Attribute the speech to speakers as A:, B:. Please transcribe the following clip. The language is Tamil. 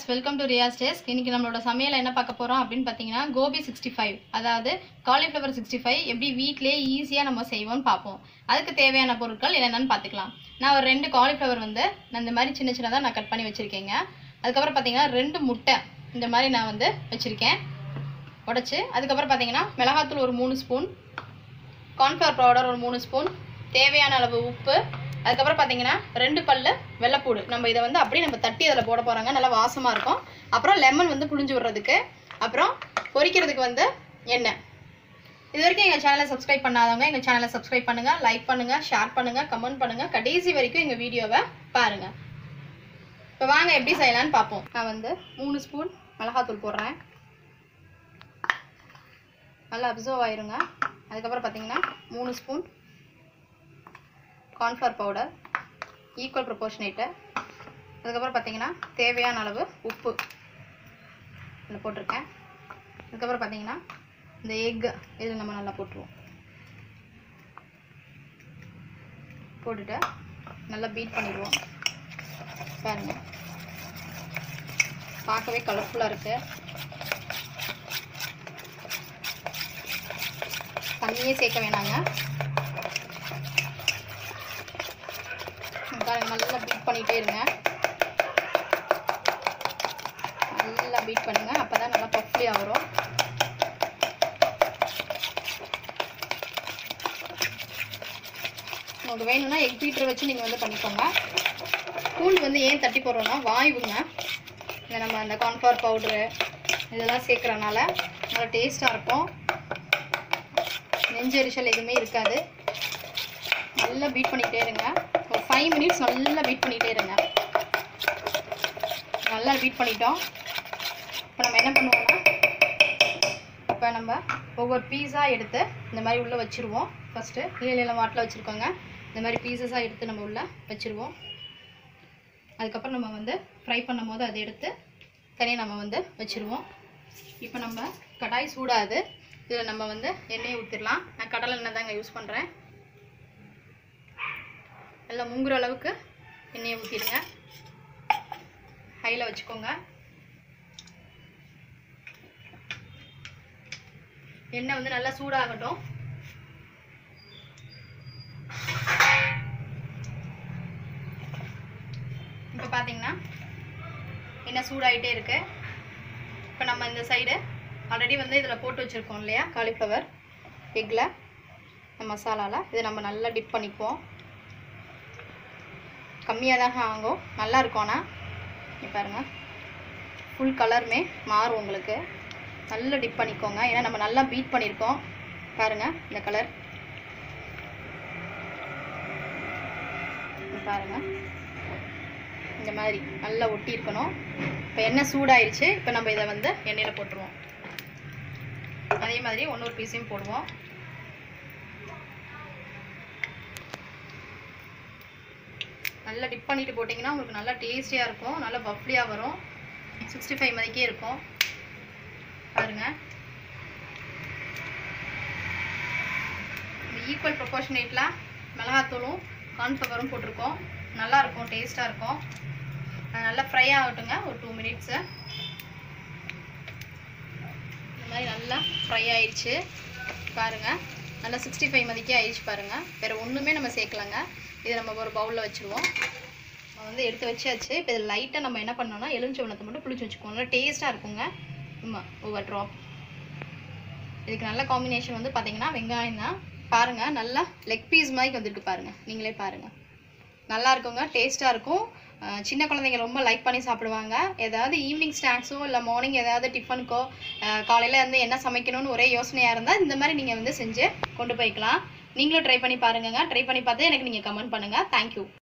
A: viewers welcome to Riya's desk இன்னைக்கு நம்மளோட சமையல் என்ன பார்க்க போறோம் அப்படின்னு பார்த்தீங்கன்னா கோபி சிக்ஸ்டி ஃபைவ் அதாவது காலிஃப்ளவர் சிக்ஸ்டி ஃபைவ் எப்படி வீட்டிலேயே ஈஸியாக நம்ம செய்வோம்னு பார்ப்போம் அதுக்கு தேவையான பொருட்கள் என்னென்னு பார்த்துக்கலாம் நான் ஒரு ரெண்டு காலிஃப்ளவர் வந்து நான் இந்த மாதிரி சின்ன சின்னதாக நான் கட் பண்ணி வச்சுருக்கேங்க அதுக்கப்புறம் பார்த்தீங்கன்னா ரெண்டு முட்டை இந்த மாதிரி நான் வந்து வச்சுருக்கேன் உடச்சி அதுக்கப்புறம் பார்த்தீங்கன்னா மிளகாத்தூள் ஒரு மூணு ஸ்பூன் கார்ன்ஃப்ளவர் பவுடர் ஒரு மூணு ஸ்பூன் தேவையான அளவு உப்பு அதுக்கப்புறம் பார்த்தீங்கன்னா ரெண்டு பல்லு வெள்ளைப்பூடு நம்ம இதை வந்து அப்படியே நம்ம தட்டி அதில் போட போகிறாங்க நல்லா வாசமாக இருக்கும் அப்புறம் லெமன் வந்து புழிஞ்சு விடுறதுக்கு அப்புறம் பொரிக்கிறதுக்கு வந்து எண்ணெய் இது வரைக்கும் எங்கள் சேனலை சப்ஸ்கிரைப் பண்ணாதவங்க எங்கள் சேனலை சப்ஸ்கிரைப் பண்ணுங்கள் லைக் பண்ணுங்கள் ஷேர் பண்ணுங்கள் கமெண்ட் பண்ணுங்கள் கடைசி வரைக்கும் எங்கள் வீடியோவை பாருங்கள் இப்போ வாங்க எப்படி செய்யலாம்னு பார்ப்போம் நான் வந்து மூணு ஸ்பூன் மிளகாத்தூள் போடுறேன் நல்லா அப்சர்வ் ஆயிருங்க அதுக்கப்புறம் பார்த்தீங்கன்னா மூணு spoon cornflour powder equal proportionate அதுக்கப்புறம் பார்த்தீங்கன்னா தேவையான அளவு உப்பு இதில் போட்டிருக்கேன் அதுக்கப்புறம் பார்த்தீங்கன்னா இந்த எக்கு இதில் நம்ம நல்லா போட்டுருவோம் போட்டுட்டு நல்லா பீட் பண்ணிடுவோம் பாருங்க பார்க்கவே கலர்ஃபுல்லாக இருக்குது தண்ணியே சேர்க்க வேணாங்க பாருங்க நல்லா பீட் பண்ணிகிட்டே இருங்க நல்லா பீட் பண்ணுங்க அப்போ தான் நல்லா பஃப்லியாக வரும் உங்களுக்கு வேணும்னா எக் பீட்டர் வச்சு நீங்கள் வந்து பண்ணிக்கோங்க பூண்டு வந்து ஏன் தட்டி போடுறோன்னா வாயுங்க இந்த நம்ம அந்த கார்ன்ஃப்ளவர் பவுட்ரு இதெல்லாம் சேர்க்குறனால நல்லா டேஸ்ட்டாக இருக்கும் நெஞ்செரிச்சல் எதுவுமே இருக்காது நல்லா பீட் பண்ணிகிட்டே இருங்க ஒரு ஃபைவ் மினிட்ஸ் நல்லா பீட் பண்ணிகிட்டே இருங்க நல்லா பீட் பண்ணிட்டோம் இப்போ நம்ம என்ன பண்ணுவோம்னா இப்போ நம்ம ஒவ்வொரு பீஸாக எடுத்து இந்த மாதிரி உள்ளே வச்சுருவோம் ஃபஸ்ட்டு ஏழு ஏழு வாட்டில் வச்சுருக்கோங்க இந்த மாதிரி பீசஸாக எடுத்து நம்ம உள்ளே வச்சுருவோம் அதுக்கப்புறம் நம்ம வந்து ஃப்ரை பண்ணும் போது அதை எடுத்து தனியாக நம்ம வந்து வச்சுருவோம் இப்போ நம்ம கடாய் சூடாது இதில் நம்ம வந்து எண்ணெயை ஊற்றிடலாம் நான் கடலை எண்ணெய் தாங்க யூஸ் பண்ணுறேன் நல்லா முங்குற அளவுக்கு எண்ணெயை ஊற்றிடுங்க ஹையில் வச்சுக்கோங்க எண்ணெய் வந்து நல்லா சூடாகட்டும் இப்போ பார்த்தீங்கன்னா எண்ணெய் சூடாகிட்டே இருக்கு இப்போ நம்ம இந்த சைடு ஆல்ரெடி வந்து இதில் போட்டு வச்சுருக்கோம் இல்லையா காலிஃப்ளவர் எக்கில் இந்த மசாலாவில் இதை நம்ம நல்லா டிப் பண்ணிக்குவோம் கம்மியாக தான் ஆகும் நல்லா இருக்கும் ஆனால் இங்க பாருங்க ஃபுல் கலருமே மாறும் உங்களுக்கு நல்லா டிப் பண்ணிக்கோங்க ஏன்னா நம்ம நல்லா பீட் பண்ணியிருக்கோம் பாருங்க இந்த கலர் பாருங்க இந்த மாதிரி நல்லா ஒட்டி இருக்கணும் இப்போ எண்ணெய் சூடாயிருச்சு இப்போ நம்ம இதை வந்து எண்ணெயில் போட்டுருவோம் அதே மாதிரி ஒன்னொரு பீஸையும் போடுவோம் நல்லா டிப் பண்ணிட்டு போட்டிங்கன்னா உங்களுக்கு நல்லா டேஸ்டியாக இருக்கும் நல்லா பஃப்லியாக வரும் சிக்ஸ்டி ஃபைவ் மதிக்கே இருக்கும் பாருங்க இந்த ஈக்குவல் ப்ரொபோர்ஷனேட்டில் மிளகாத்தூளும் கார்ன்ஃப்ளவரும் போட்டிருக்கோம் நல்லா இருக்கும் டேஸ்ட்டாக இருக்கும் அது நல்லா ஃப்ரை ஆகட்டுங்க ஒரு டூ மினிட்ஸு இந்த மாதிரி நல்லா ஃப்ரை ஆயிடுச்சு பாருங்கள் நல்லா சிக்ஸ்டி ஃபைவ் மதிக்கே ஆயிடுச்சு பாருங்கள் வேறு ஒன்றுமே நம்ம சேர்க்கலங்க இதை நம்ம ஒரு பவுலில் வச்சுருவோம் நம்ம வந்து எடுத்து வச்சாச்சு இப்போ இதில் லைட்டாக நம்ம என்ன பண்ணோம்னா எலுமிச்சை வெள்ளத்தை மட்டும் புளிச்சு வச்சுக்குவோம் நல்லா டேஸ்ட்டாக இருக்குங்க ஆமாம் ஒவ்வொரு ட்ராப் இதுக்கு நல்ல காம்பினேஷன் வந்து பார்த்தீங்கன்னா வெங்காயம் தான் பாருங்கள் நல்லா லெக் பீஸ் மாதிரி வந்திருக்கு பாருங்கள் நீங்களே பாருங்கள் நல்லா இருக்குங்க டேஸ்ட்டாக இருக்கும் அஹ் சின்ன குழந்தைங்க ரொம்ப லைக் பண்ணி சாப்பிடுவாங்க ஏதாவது ஈவினிங் ஸ்நாக்ஸோ இல்லை மார்னிங் ஏதாவது டிஃபனுக்கோ காலையில் வந்து என்ன சமைக்கணும்னு ஒரே யோசனையாக இருந்தால் இந்த மாதிரி நீங்கள் வந்து செஞ்சு கொண்டு போய்க்கலாம் நீங்களும் ட்ரை பண்ணி பாருங்கங்க ட்ரை பண்ணி பார்த்து எனக்கு நீங்கள் கமெண்ட் பண்ணுங்கள் தேங்க்யூ